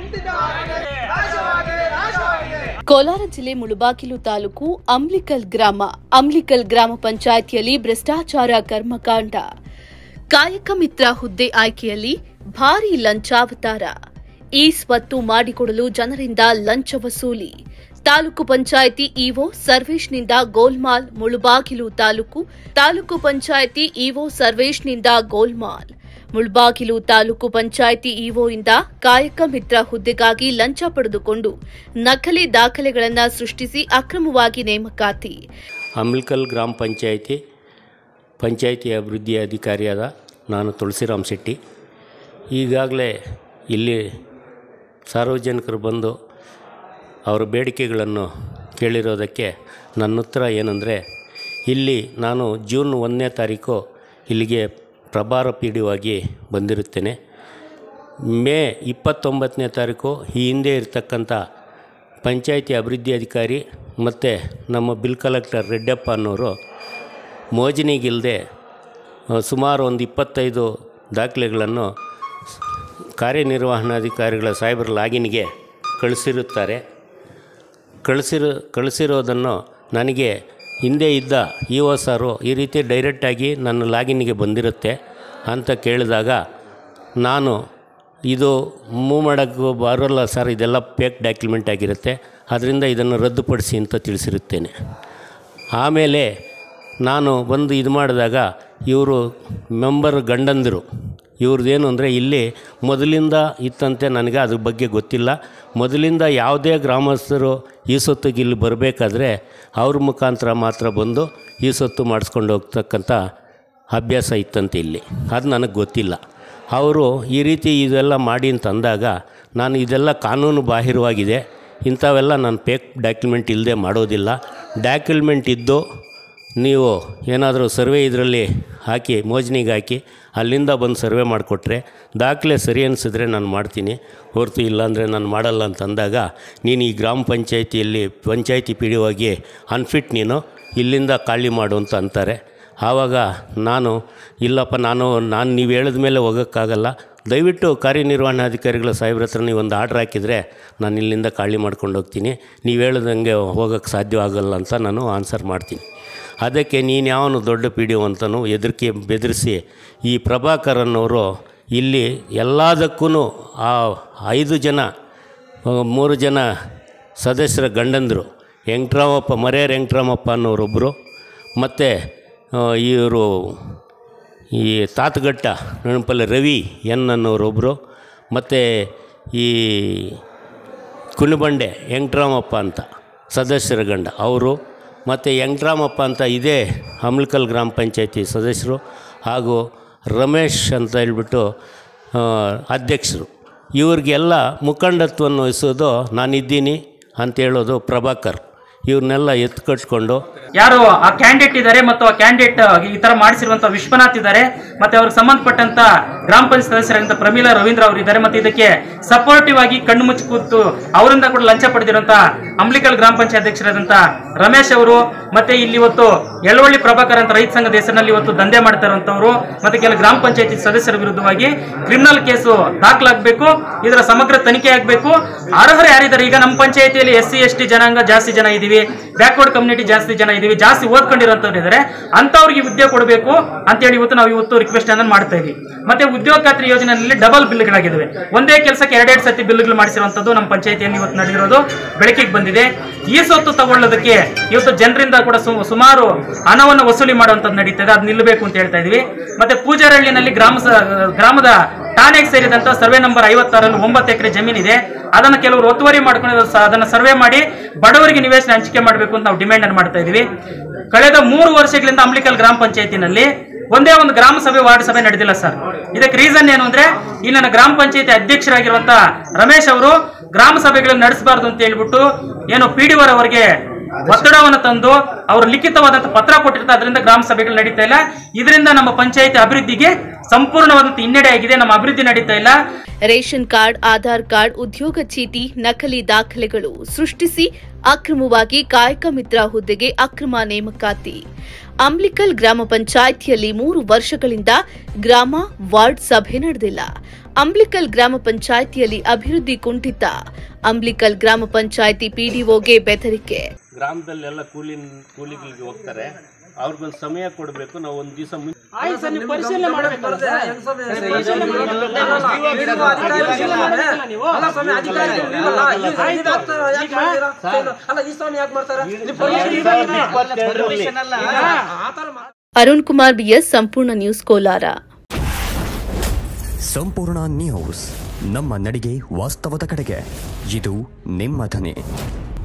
ಕೋಲಾರ ಜಿಲ್ಲೆ ಮುಳುಬಾಗಿಲು ತಾಲೂಕು ಅಂಬ್ಲಿಕಲ್ ಗ್ರಾಮ ಅಂಬ್ಲಿಕಲ್ ಗ್ರಾಮ ಪಂಚಾಯಿತಿಯಲ್ಲಿ ಭ್ರಷ್ಟಾಚಾರ ಕರ್ಮಕಾಂಡ ಕಾಯಕ ಮಿತ್ರ ಹುದ್ದೆ ಆಯ್ಕೆಯಲ್ಲಿ ಭಾರೀ ಲಂಚಾವತಾರ ಈ ಸ್ವತ್ತು ಮಾಡಿಕೊಡಲು ಜನರಿಂದ ಲಂಚ ವಸೂಲಿ ತಾಲೂಕು ಪಂಚಾಯಿತಿ ಇಒ ಸರ್ವೇಶ್ನಿಂದ ಗೋಲ್ಮಾಲ್ ಮುಳುಬಾಗಿಲು ತಾಲೂಕು ತಾಲೂಕು ಪಂಚಾಯಿತಿ ಇಒ ಸರ್ವೇಶ್ನಿಂದ ಗೋಲ್ಮಾಲ್ ಮುಳ್ಬಾಗಿಲು ತಾಲೂಕು ಪಂಚಾಯಿತಿ ಇಒಯಿಂದ ಕಾಯಕ ಮಿತ್ರ ಹುದ್ದೆಗಾಗಿ ಲಂಚ ಪಡೆದುಕೊಂಡು ನಕಲಿ ದಾಖಲೆಗಳನ್ನು ಸೃಷ್ಟಿಸಿ ಅಕ್ರಮವಾಗಿ ನೇಮಕಾತಿ ಅಮ್ಲಿಕಲ್ ಗ್ರಾಮ ಪಂಚಾಯಿತಿ ಪಂಚಾಯಿತಿ ಅಭಿವೃದ್ಧಿ ಅಧಿಕಾರಿಯಾದ ನಾನು ತುಳಸಿರಾಮ್ ಶೆಟ್ಟಿ ಈಗಾಗಲೇ ಇಲ್ಲಿ ಸಾರ್ವಜನಿಕರು ಬಂದು ಅವರ ಬೇಡಿಕೆಗಳನ್ನು ಕೇಳಿರೋದಕ್ಕೆ ನನ್ನ ಉತ್ತರ ಏನಂದರೆ ಇಲ್ಲಿ ನಾನು ಜೂನ್ ಒಂದನೇ ತಾರೀಕು ಇಲ್ಲಿಗೆ ಪ್ರಭಾರ ಪಿ ಡಿ ಆಗಿ ಬಂದಿರುತ್ತೇನೆ ಮೇ ಇಪ್ಪತ್ತೊಂಬತ್ತನೇ ತಾರೀಕು ಈ ಹಿಂದೆ ಇರತಕ್ಕಂಥ ಪಂಚಾಯಿತಿ ಅಭಿವೃದ್ಧಿ ಅಧಿಕಾರಿ ಮತ್ತು ನಮ್ಮ ಬಿಲ್ ಕಲೆಕ್ಟರ್ ರೆಡ್ಡಪ್ಪ ಅನ್ನೋರು ಮೋಜನಿಗಿಲ್ಲದೆ ಸುಮಾರು ಒಂದು ಇಪ್ಪತ್ತೈದು ದಾಖಲೆಗಳನ್ನು ಕಾರ್ಯನಿರ್ವಹಣಾಧಿಕಾರಿಗಳ ಸಾಹೇಬರ ಲಾಗಿನ್ಗೆ ಕಳಿಸಿರುತ್ತಾರೆ ಕಳಿಸಿರೋ ಕಳಿಸಿರೋದನ್ನು ನನಗೆ ಹಿಂದೆ ಇದ್ದ ಇ ಒ ಸಾರು ಈ ರೀತಿ ಡೈರೆಕ್ಟಾಗಿ ನನ್ನ ಲಾಗಿನ್ಗೆ ಬಂದಿರುತ್ತೆ ಅಂತ ಕೇಳಿದಾಗ ನಾನು ಇದು ಮೂವ್ ಮಾಡೋಕ್ಕೆ ಬರೋಲ್ಲ ಸರ್ ಇದೆಲ್ಲ ಫೇಕ್ ಡಾಕ್ಯುಮೆಂಟ್ ಆಗಿರುತ್ತೆ ಅದರಿಂದ ಇದನ್ನು ರದ್ದುಪಡಿಸಿ ಅಂತ ತಿಳಿಸಿರುತ್ತೇನೆ ಆಮೇಲೆ ನಾನು ಬಂದು ಇದು ಮಾಡಿದಾಗ ಇವರು ಮೆಂಬರ್ ಗಂಡಂದಿರು ಇವ್ರದ್ದೇನು ಅಂದರೆ ಇಲ್ಲಿ ಮೊದಲಿಂದ ಇತ್ತಂತೆ ನನಗೆ ಅದ್ರ ಬಗ್ಗೆ ಗೊತ್ತಿಲ್ಲ ಮೊದಲಿಂದ ಯಾವುದೇ ಗ್ರಾಮಸ್ಥರು ಈ ಸೊತ್ತಿಗೆ ಇಲ್ಲಿ ಬರಬೇಕಾದ್ರೆ ಅವ್ರ ಮುಖಾಂತರ ಮಾತ್ರ ಬಂದು ಈ ಸೊತ್ತು ಮಾಡಿಸ್ಕೊಂಡು ಹೋಗ್ತಕ್ಕಂಥ ಅಭ್ಯಾಸ ಇತ್ತಂತೆ ಇಲ್ಲಿ ಅದು ನನಗೆ ಗೊತ್ತಿಲ್ಲ ಅವರು ಈ ರೀತಿ ಇದೆಲ್ಲ ಮಾಡಿ ಅಂತ ಅಂದಾಗ ನಾನು ಇದೆಲ್ಲ ಕಾನೂನು ಬಾಹಿರವಾಗಿದೆ ಇಂಥವೆಲ್ಲ ನಾನು ಫೇಕ್ ಡಾಕ್ಯುಮೆಂಟ್ ಇಲ್ಲದೆ ಮಾಡೋದಿಲ್ಲ ಡಾಕ್ಯುಮೆಂಟ್ ಇದ್ದು ನೀವು ಏನಾದರೂ ಸರ್ವೆ ಇದರಲ್ಲಿ ಹಾಕಿ ಮೋಜನಿಗೆ ಹಾಕಿ ಅಲ್ಲಿಂದ ಬಂದು ಸರ್ವೆ ಮಾಡಿಕೊಟ್ರೆ ದಾಖಲೆ ಸರಿ ಅನಿಸಿದ್ರೆ ನಾನು ಮಾಡ್ತೀನಿ ಹೊರತು ಇಲ್ಲಾಂದರೆ ನಾನು ಮಾಡಲ್ಲ ಅಂತ ಅಂದಾಗ ನೀನು ಈ ಗ್ರಾಮ ಪಂಚಾಯಿತಿಯಲ್ಲಿ ಪಂಚಾಯಿತಿ ಪಿ ಡಿ ಹೋಗಿ ಅನ್ಫಿಟ್ ನೀನು ಇಲ್ಲಿಂದ ಖಾಲಿ ಮಾಡು ಅಂತ ಅಂತಾರೆ ಆವಾಗ ನಾನು ಇಲ್ಲಪ್ಪ ನಾನು ನಾನು ನೀವು ಹೇಳಿದ ಮೇಲೆ ಹೋಗೋಕ್ಕಾಗಲ್ಲ ದಯವಿಟ್ಟು ಕಾರ್ಯನಿರ್ವಹಣಾಧಿಕಾರಿಗಳ ಸಾಹೇಬ್ರ ಹತ್ರ ನೀವು ಒಂದು ಆರ್ಡ್ರ್ ಹಾಕಿದರೆ ನಾನು ಇಲ್ಲಿಂದ ಖಾಲಿ ಮಾಡ್ಕೊಂಡು ಹೋಗ್ತೀನಿ ನೀವು ಹೇಳ್ದಂಗೆ ಹೋಗೋಕ್ಕೆ ಸಾಧ್ಯವಾಗಲ್ಲ ಅಂತ ನಾನು ಆನ್ಸರ್ ಮಾಡ್ತೀನಿ ಅದಕ್ಕೆ ನೀನು ಯಾವನು ದೊಡ್ಡ ಪಿ ಡಿ ಒ ಅಂತನೂ ಹೆದರಿಕೆ ಬೆದರಿಸಿ ಈ ಪ್ರಭಾಕರ್ ಅನ್ನೋರು ಇಲ್ಲಿ ಎಲ್ಲದಕ್ಕೂ ಆ ಐದು ಜನ ಆ, ಮೂರು ಜನ ಸದಸ್ಯರ ಗಂಡಂದರು ವೆಂಕಟ್ರಾಮಪ್ಪ ಮರ್ಯಾರ್ ವೆಂಕಟ್ರಾಮಪ್ಪ ಅನ್ನೋರೊಬ್ಬರು ಮತ್ತು ಇವರು ಈ ತಾತಗಟ್ಟ ನೆನಪಲ್ಲಿ ರವಿ ಎನ್ ಅನ್ನೋರೊಬ್ಬರು ಮತ್ತು ಈ ಕುಣಿಬಂಡೆ ವೆಂಕಟ್ರಾಮಪ್ಪ ಅಂತ ಸದಸ್ಯರ ಗಂಡ ಅವರು ಮತ್ತು ವೆಂಕಟ್ರಾಮಪ್ಪ ಅಂತ ಇದೇ ಅಮ್ಲಿಕಲ್ ಗ್ರಾಮ ಪಂಚಾಯತಿ ಸದಸ್ಯರು ಹಾಗೂ ರಮೇಶ್ ಅಂತ ಹೇಳ್ಬಿಟ್ಟು ಆ, ಅಧ್ಯಕ್ಷರು ಇವ್ರಿಗೆಲ್ಲ ಮುಖಂಡತ್ವವನ್ನು ವಹಿಸೋದು ನಾನಿದ್ದೀನಿ ಅಂತ ಹೇಳೋದು ಪ್ರಭಾಕರ್ ಇವ್ರನ್ನೆಲ್ಲ ಎತ್ತು ಕಟ್ಕೊಂಡು ಯಾರು ಆ ಕ್ಯಾಂಡಿಡೇಟ್ ಇದ್ದಾರೆ ಮತ್ತು ಆ ಕ್ಯಾಂಡಿಡೇಟ್ ಈ ತರ ಮಾಡಿಸಿರುವಂತ ವಿಶ್ವನಾಥ್ ಇದ್ದಾರೆ ಮತ್ತೆ ಅವ್ರಿಗೆ ಸಂಬಂಧಪಟ್ಟಂತ ಗ್ರಾಮ ಪಂಚಾಯತ್ ಸದಸ್ಯರಾದಂತ ಪ್ರಮೀಲಾ ರವೀಂದ್ರ ಅವರು ಇದ್ದಾರೆ ಮತ್ತೆ ಇದಕ್ಕೆ ಸಪೋರ್ಟಿವ್ ಆಗಿ ಕಣ್ಣು ಮುಚ್ಚಿ ಕೂತು ಅವರಿಂದ ಕೂಡ ಲಂಚ ಪಡೆದಿರುವಂತ ಅಂಬ್ಲಿಕಲ್ ಗ್ರಾಮ ಪಂಚಾಯತ್ ಅಧ್ಯಕ್ಷರಾದಂತ ರಮೇಶ್ ಅವರು ಮತ್ತೆ ಇಲ್ಲಿ ಇವತ್ತು ಎಳವಳ್ಳಿ ಪ್ರಭಾಕರ್ ಅಂತ ರೈತ ಸಂಘದ ಹೆಸರಿನಲ್ಲಿ ಇವತ್ತು ದಂಧೆ ಮಾಡ್ತಾ ಇರುವಂತವರು ಮತ್ತೆ ಕೆಲ ಗ್ರಾಮ ಪಂಚಾಯತಿ ಸದಸ್ಯರ ವಿರುದ್ಧವಾಗಿ ಕ್ರಿಮಿನಲ್ ಕೇಸು ದಾಖಲಾಗಬೇಕು ಇದರ ಸಮಗ್ರ ತನಿಖೆ ಆಗಬೇಕು ಅರ್ಹರು ಯಾರಿದ್ದಾರೆ ಈಗ ನಮ್ಮ ಪಂಚಾಯತಿಯಲ್ಲಿ ಎಸ್ ಸಿ ಎಸ್ ಟಿ ಜನಾಂಗ ಜಾಸ್ತಿ ಜನ ಇದೀವಿ ಬ್ಯಾಕ್ವರ್ಡ್ ಕಮ್ಯುನಿಟಿ ಜಾಸ್ತಿ ಜನ ಇದೀವಿ ಜಾಸ್ತಿ ಓದ್ಕೊಂಡಿರೋಂಥವ್ರು ಇದ್ದಾರೆ ಅಂತವ್ರಿಗೆ ಹುದ್ದೆ ಕೊಡಬೇಕು ಅಂತೇಳಿ ಇವತ್ತು ನಾವು ಇವತ್ತು ರಿಕ್ವೆಸ್ಟ್ ಅನ್ನ ಮಾಡ್ತಾ ಇದೀವಿ ಮತ್ತೆ ಉದ್ಯೋಗ ಖಾತ್ರಿ ಯೋಜನೆಯಲ್ಲಿ ಡಬಲ್ ಬಿಲ್ಗಳಾಗಿದ್ದಾವೆ ಒಂದೇ ಕೆಲಸಕ್ಕೆ ಎರಡೆರಡು ಸತಿ ಬಿಲ್ಗಳು ಮಾಡಿಸಿರುವಂತದ್ದು ನಮ್ಮ ಪಂಚಾಯತಿಯಲ್ಲಿ ಇವತ್ತು ನಡೆದಿರೋದು ಬೆಳಕಿಗೆ ಬಂದಿದೆ ಈ ಸೊತ್ತು ತಗೊಳ್ಳೋದಕ್ಕೆ ಇವತ್ತು ಜನರಿಂದ ಕೂಡ ಸು- ಸುಮಾರು ಹಣವನ್ನು ವಸೂಲಿ ಮಾಡುವಂತದ್ದು ನಡೀತದೆ ಅದು ನಿಲ್ಲಬೇಕು ಅಂತ ಹೇಳ್ತಾ ಇದೀವಿ ಮತ್ತೆ ಪೂಜಾರಹಳ್ಳಿನಲ್ಲಿ ಗ್ರಾಮ ಸ- ಗ್ರಾಮದ ಠಾಣೆಗೆ ಸೇರಿದಂತ ಸರ್ವೆ ನಂಬರ್ ಐವತ್ತಾರಲ್ಲಿ ಒಂಬತ್ತು ಎಕರೆ ಜಮೀನಿದೆ ಅದನ್ನು ಕೆಲವರು ಒತ್ತುವರಿ ಮಾಡ್ಕೊಂಡು ಸ- ಅದನ್ನ ಸರ್ವೆ ಮಾಡಿ ಬಡವರಿಗೆ ನಿವೇಶನ ಹಂಚಿಕೆ ಮಾಡಬೇಕು ಅಂತ ನಾವು ಡಿಮ್ಯಾಂಡ್ ಅನ್ನು ಮಾಡ್ತಾ ಇದೀವಿ ಕಳೆದ ಮೂರು ವರ್ಷಗಳಿಂದ ಅಂಬ್ಲಿಕಲ್ ಗ್ರಾಮ ಪಂಚಾಯತಿನಲ್ಲಿ ಒಂದೇ ಒಂದು ಗ್ರಾಮ ಸಭೆ ವಾರ್ಡ್ ಸಭೆ ನಡೆದಿಲ್ಲ ಸರ್ ಇದಕ್ಕೆ ರೀಸನ್ ಏನು ಅಂದ್ರೆ ಈ ನನ್ನ ಗ್ರಾಮ ಪಂಚಾಯತಿ ಅಧ್ಯಕ್ಷರಾಗಿರುವಂತ ರಮೇಶ್ ಅವರು ಗ್ರಾಮ ಸಭೆಗಳನ್ನು ನಡೆಸಬಾರ್ದು ಅಂತ ಹೇಳ್ಬಿಟ್ಟು ಏನು ಪಿ ಡಿ ಅವರಿಗೆ ಒತ್ತಡವನ್ನು ತಂದು ಅವರು ಲಿಖಿತವಾದಂತಹ ಪತ್ರ ಕೊಟ್ಟಿರ್ತಾರೆ ಅದರಿಂದ ಗ್ರಾಮ ಸಭೆಗಳು ನಡೀತಾ ಇಲ್ಲ ಇದರಿಂದ ನಮ್ಮ ಪಂಚಾಯತಿ ಅಭಿವೃದ್ಧಿಗೆ ಸಂಪೂರ್ಣವಾದಂತ ಹಿನ್ನಡೆ ಆಗಿದೆ ನಮ್ಮ ಅಭಿವೃದ್ಧಿ ನಡೀತಾ ಇಲ್ಲ ರೇಷನ್ ಕಾರ್ಡ್ ಆಧಾರ್ ಕಾರ್ಡ್ ಉದ್ಯೋಗ ಚೀಟಿ ನಕಲಿ ದಾಖಲೆಗಳು ಸೃಷ್ಟಿಸಿ ಅಕ್ರಮವಾಗಿ ಕಾಯಕ ಮಿತ್ರ ಹುದ್ದೆಗೆ ಅಕ್ರಮ ನೇಮಕಾತಿ ಅಂಬ್ಲಿಕಲ್ ಗ್ರಾಮ ಪಂಚಾಯಿತಿಯಲ್ಲಿ ಮೂರು ವರ್ಷಗಳಿಂದ ಗ್ರಾಮ ವಾರ್ಡ್ ಸಭೆ ನಡೆದಿಲ್ಲ ಅಂಬ್ಲಿಕಲ್ ಗ್ರಾಮ ಪಂಚಾಯಿತಿಯಲ್ಲಿ ಅಭಿವೃದ್ಧಿ ಕುಂಠಿತ ಅಂಬ್ಲಿಕಲ್ ಗ್ರಾಮ ಪಂಚಾಯಿತಿ ಪಿಡಿಒಗೆ ಬೆದರಿಕೆ ಗ್ರಾಮದಲ್ಲೆಲ್ಲ ಕೂಲಿ ಕೂಲಿಗಳಿಗೆ ಹೋಗ್ತಾರೆ ಅವ್ರಿಗೊಂದು ಸಮಯ ಕೊಡಬೇಕು ನಾವು ಒಂದು ದಿವಸ ಮುಂಚೆ ಆಯ್ತು ಸರ್ ನೀವು ಪರಿಶೀಲನೆ ಮಾಡಬೇಕಲ್ಲ sir Arun Kumar BS Sampoorna news Kolar Sampoorna news ನಮ್ಮ ನಡಿಗೆ ವಾಸ್ತವದ ಕಡೆಗೆ ಇದು ನಿಮ್ಮ ಧ್ವನಿ